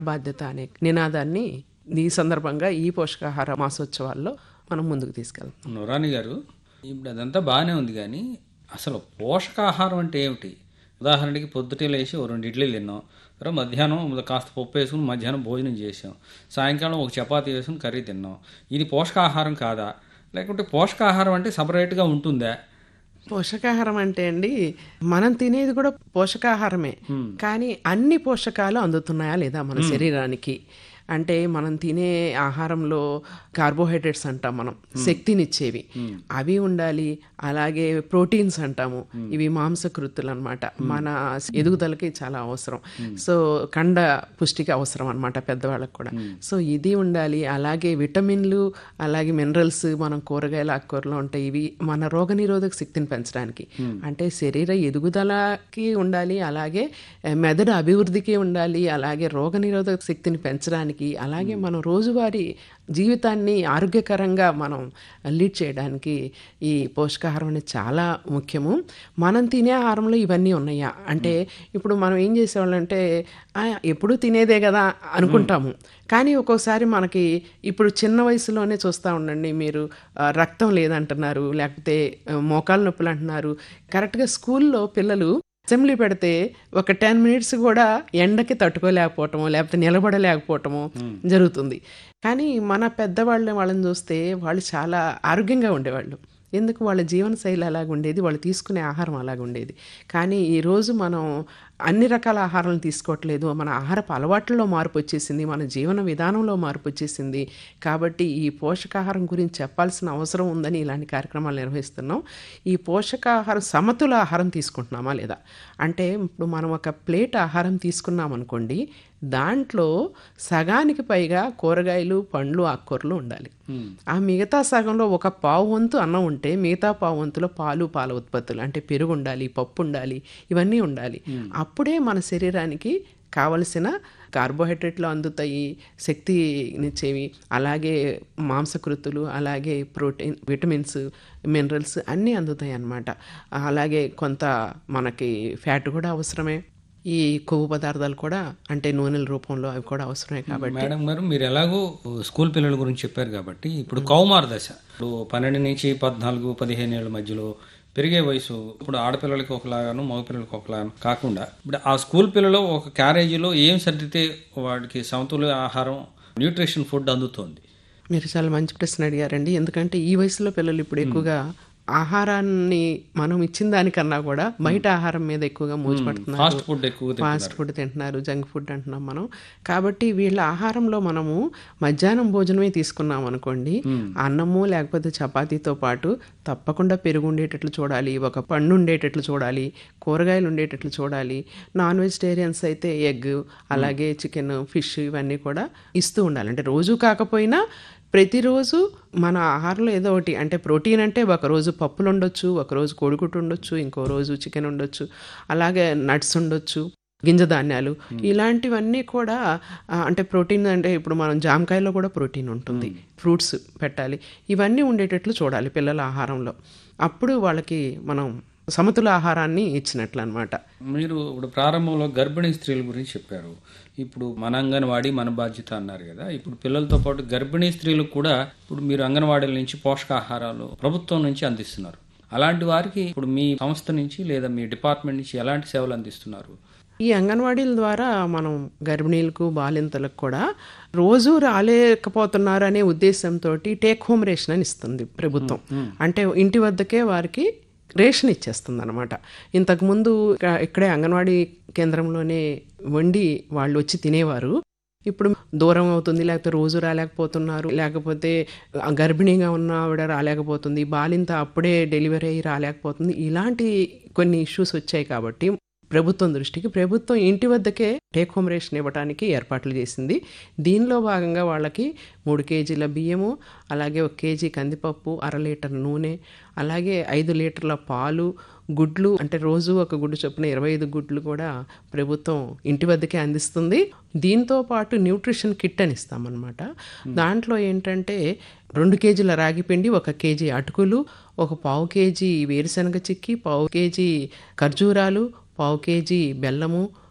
బాధ్యత అనే నినాదాన్ని ఈ సందర్భంగా ఈ పోషకాహార మాసోత్సవాల్లో మనం ముందుకు తీసుకెళ్తాం నురాని గారు ఇప్పుడు అదంతా బాగానే ఉంది కానీ అసలు పోషకాహారం అంటే ఏమిటి ఉదాహరణకి పొద్దుటే లేచి ఓ రెండు ఇడ్లీలు తిన్నాం తర్వాత మధ్యాహ్నం కాస్త పప్పు వేసుకుని మధ్యాహ్నం భోజనం చేసాం సాయంకాలం ఒక చపాతీ వేసుకుని కర్రీ తిన్నాం ఇది పోషకాహారం కాదా లేకుంటే పోషకాహారం అంటే సపరేట్గా ఉంటుందా పోషకాహారం అంటే అండి మనం తినేది కూడా పోషకాహారమే కానీ అన్ని పోషకాలు అందుతున్నాయా లేదా మన శరీరానికి అంటే మనం తినే ఆహారంలో కార్బోహైడ్రేట్స్ అంటాం మనం శక్తినిచ్చేవి అవి ఉండాలి అలాగే ప్రోటీన్స్ అంటాము ఇవి మాంసకృతులు అనమాట మన ఎదుగుదలకి చాలా అవసరం సో కండ పుష్టికి అవసరం అనమాట పెద్దవాళ్ళకి కూడా సో ఇది ఉండాలి అలాగే విటమిన్లు అలాగే మినరల్స్ మనం కూరగాయల ఆకుకూరలో ఉంటాయి ఇవి మన రోగనిరోధక శక్తిని పెంచడానికి అంటే శరీర ఎదుగుదలకి ఉండాలి అలాగే ఆ, మెదడు అభివృద్ధికి ఉండాలి అలాగే రోగనిరోధక శక్తిని పెంచడానికి అలాగే మనం రోజువారీ జీవితాన్ని ఆరోగ్యకరంగా మనం లీడ్ చేయడానికి ఈ పోషకాహారం అనేది చాలా ముఖ్యము మనం తినే ఆహారంలో ఇవన్నీ ఉన్నాయా అంటే ఇప్పుడు మనం ఏం చేసేవాళ్ళంటే "ఆ, ఎప్పుడూ తినేదే కదా అనుకుంటాము కానీ ఒక్కోసారి మనకి ఇప్పుడు చిన్న వయసులోనే చూస్తూ ఉండండి మీరు ఆ, రక్తం లేదంటున్నారు లేకపోతే ఆ, మోకాలు నొప్పులు అంటున్నారు కరెక్ట్గా స్కూల్లో పిల్లలు అసెంబ్లీ పెడితే ఒక టెన్ మినిట్స్ కూడా ఎండకి తట్టుకోలేకపోవటము లేకపోతే నిలబడలేకపోవటము జరుగుతుంది కానీ మన పెద్దవాళ్ళ వాళ్ళని చూస్తే వాళ్ళు చాలా ఆరోగ్యంగా ఉండేవాళ్ళు ఎందుకు వాళ్ళ జీవన శైలి అలాగ ఉండేది వాళ్ళు తీసుకునే ఆహారం అలాగ ఉండేది కానీ ఈరోజు మనం అన్ని రకాల ఆహారం తీసుకోవట్లేదు మన ఆహారపు అలవాట్లలో మార్పు వచ్చేసింది మన జీవన విధానంలో మార్పు వచ్చేసింది కాబట్టి ఈ పోషకాహారం గురించి చెప్పాల్సిన అవసరం ఉందని ఇలాంటి కార్యక్రమాలు నిర్వహిస్తున్నాం ఈ పోషకాహారం సమతుల ఆహారం తీసుకుంటున్నామా లేదా అంటే ఇప్పుడు మనం ఒక ప్లేట్ ఆహారం తీసుకున్నాం అనుకోండి దాంట్లో సగానికి పైగా కూరగాయలు పండ్లు ఆకుకూరలు ఉండాలి ఆ మిగతా సగంలో ఒక పావు వంతు అన్నం ఉంటే మిగతా పావు వంతులో పాలు పాల ఉత్పత్తులు అంటే పెరుగు ఉండాలి పప్పు ఉండాలి ఇవన్నీ ఉండాలి అప్పుడే మన శరీరానికి కావలసిన కార్బోహైడ్రేట్లు అందుతాయి శక్తినిచ్చేవి అలాగే మాంసకృతులు అలాగే ప్రోటీన్ విటమిన్స్ మినరల్స్ అన్నీ అందుతాయి అన్నమాట అలాగే కొంత మనకి ఫ్యాట్ కూడా అవసరమే ఈ కొవ్వు పదార్థాలు కూడా అంటే నూనెల రూపంలో అవి కూడా అవసరమే కాబట్టి మేడం గారు మీరు ఎలాగో స్కూల్ పిల్లల గురించి చెప్పారు కాబట్టి ఇప్పుడు కౌమార దశ ఇప్పుడు పన్నెండు నుంచి పద్నాలుగు పదిహేను ఏళ్ళ మధ్యలో పెరిగే వయసు ఇప్పుడు ఆడపిల్లలకి ఒకలాగాను మగపిల్లలకి ఒకలాగాను కాకుండా ఇప్పుడు ఆ స్కూల్ పిల్లలు ఒక క్యారేజీలో ఏం సర్దితే వాడికి సమతుల్య ఆహారం న్యూట్రిషన్ ఫుడ్ అందుతుంది మీరు చాలా మంచి ప్రశ్న అడిగారండి ఎందుకంటే ఈ వయసులో పిల్లలు ఇప్పుడు ఎక్కువగా ఆహారాన్ని మనం ఇచ్చిన దానికన్నా కూడా బయట ఆహారం మీద ఎక్కువగా మోజుపడుతున్నారు ఫాస్ట్ ఫుడ్ ఎక్కువ ఫాస్ట్ ఫుడ్ తింటున్నారు జంక్ ఫుడ్ అంటున్నాం మనం కాబట్టి వీళ్ళ ఆహారంలో మనము మధ్యాహ్నం భోజనమే తీసుకున్నాం అనుకోండి అన్నము లేకపోతే చపాతీతో పాటు తప్పకుండా పెరుగు ఉండేటట్లు చూడాలి ఒక పండు ఉండేటట్లు చూడాలి కూరగాయలు ఉండేటట్లు చూడాలి నాన్ వెజిటేరియన్స్ అయితే ఎగ్ అలాగే చికెన్ ఫిష్ ఇవన్నీ కూడా ఇస్తూ ఉండాలి అంటే రోజు కాకపోయినా ప్రతిరోజు మన ఆహారంలో ఏదో ఒకటి అంటే ప్రోటీన్ అంటే ఒకరోజు పప్పులు ఉండొచ్చు ఒకరోజు కోడిగుడ్డు ఉండొచ్చు ఇంకో రోజు చికెన్ ఉండొచ్చు అలాగే నట్స్ ఉండొచ్చు గింజ ధాన్యాలు ఇలాంటివన్నీ కూడా ఆ, అంటే ప్రోటీన్ అంటే ఇప్పుడు మనం జామకాయలో కూడా ప్రోటీన్ ఉంటుంది ఫ్రూట్స్ పెట్టాలి ఇవన్నీ ఉండేటట్లు చూడాలి పిల్లల ఆహారంలో అప్పుడు వాళ్ళకి మనం సమతుల ఆహారాన్ని ఇచ్చినట్లు అనమాట మీరు ఇప్పుడు ప్రారంభంలో గర్భిణీ స్త్రీల గురించి చెప్పారు ఇప్పుడు మన అంగన్వాడీ మన బాధ్యత అన్నారు కదా ఇప్పుడు పిల్లలతో పాటు గర్భిణీ స్త్రీలకు కూడా ఇప్పుడు మీరు అంగన్వాడీల నుంచి పోషకాహారాలు ప్రభుత్వం నుంచి అందిస్తున్నారు అలాంటి వారికి ఇప్పుడు మీ సంస్థ నుంచి లేదా మీ డిపార్ట్మెంట్ నుంచి ఎలాంటి సేవలు అందిస్తున్నారు ఈ అంగన్వాడీల ద్వారా మనం గర్భిణీలకు బాలింతలకు కూడా రోజు రాలేకపోతున్నారు అనే ఉద్దేశంతో టేక్ హోమ్ రేషన్ అని ఇస్తుంది ప్రభుత్వం అంటే ఇంటి వద్దకే వారికి రేషన్ ఇచ్చేస్తుంది అనమాట ఇంతకుముందు ఇక- ఇక్కడే అంగన్వాడీ కేంద్రంలోనే వండి వాళ్ళు వచ్చి తినేవారు ఇప్పుడు దూరం అవుతుంది లేకపోతే రోజు రాలేకపోతున్నారు లేకపోతే ఆ గర్భిణీగా ఉన్న ఆవిడ రాలేకపోతుంది బాలింత అప్పుడే డెలివరీ అయ్యి రాలేకపోతుంది ఇలాంటి కొన్ని ఇష్యూస్ వచ్చాయి కాబట్టి ప్రభుత్వం దృష్టికి ప్రభుత్వం ఇంటి వద్దకే టేక్ హోమ్ రేషన్ ఇవ్వడానికి ఏర్పాట్లు చేసింది దీనిలో భాగంగా వాళ్ళకి మూడు కేజీల బియ్యము అలాగే ఒక కేజీ కందిపప్పు అర లీటర్ నూనె అలాగే ఐదు లీటర్ల పాలు గుడ్లు అంటే రోజు ఒక గుడ్డు చొప్పున ఇరవై ఐదు గుడ్లు కూడా ప్రభుత్వం ఇంటి వద్దకే అందిస్తుంది దీంతో పాటు న్యూట్రిషన్ కిట్ అని ఇస్తామన్నమాట దాంట్లో ఏంటంటే రెండు కేజీల రాగి పిండి ఒక కేజీ అటుకులు ఒక పావు కేజీ వేరుశనగ చిక్కి పావు కేజీ ఖర్జూరాలు పావు కేజీ బెల్లము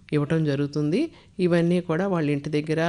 ఇవ్వటం జరుగుతుంది ఇవన్నీ కూడా వాళ్ళ ఇంటి దగ్గర